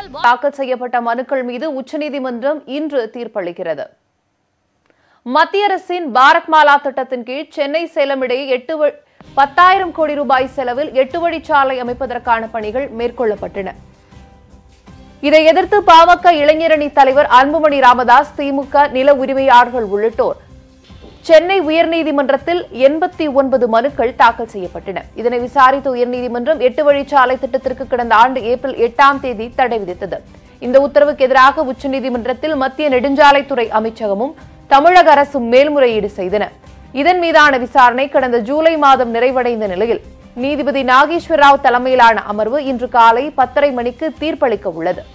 மக்கள் தாக்கல் செய்யப்பட்ட மனுக்கள் மீது உச்சநீதிமன்றம் இன்று தீர்ப்பளிக்கிறது மத்திய அரசின் பாரத் மாலா திட்டத்தின் கீழ் சென்னை சேலம் இடையே எட்டு வ- பத்தாயிரம் கோடி ரூபாய் செலவில் எட்டு வழிச்சாலை அமைப்பதற்கான பணிகள் மேற்கொள்ளப்பட்டன இதை எதிர்த்து பாமக இளைஞரணி தலைவர் அன்புமணி ராமதாஸ் திமுக நில உரிமையாளர்கள் உள்ளிட்டோர் சென்னை உயர்நீதிமன்றத்தில் எண்பத்தி ஒன்பது மனுக்கள் தாக்கல் செய்யப்பட்டன இதனை விசாரித்த உயர்நீதிமன்றம் எட்டு வழிச்சாலை திட்டத்திற்கு கடந்த ஆண்டு ஏப்ரல் எட்டாம் தேதி தடை விதித்தது இந்த உத்தரவுக்கு எதிராக உச்சநீதிமன்றத்தில் மத்திய நெடுஞ்சாலைத்துறை அமைச்சகமும் தமிழக அரசும் மேல்முறையீடு செய்தன இதன் மீதான விசாரணை கடந்த ஜூலை மாதம் நிறைவடைந்த நிலையில் நீதிபதி நாகேஸ்வர ராவ் தலைமையிலான அமர்வு இன்று காலை பத்தரை மணிக்கு தீர்ப்பளிக்க உள்ளது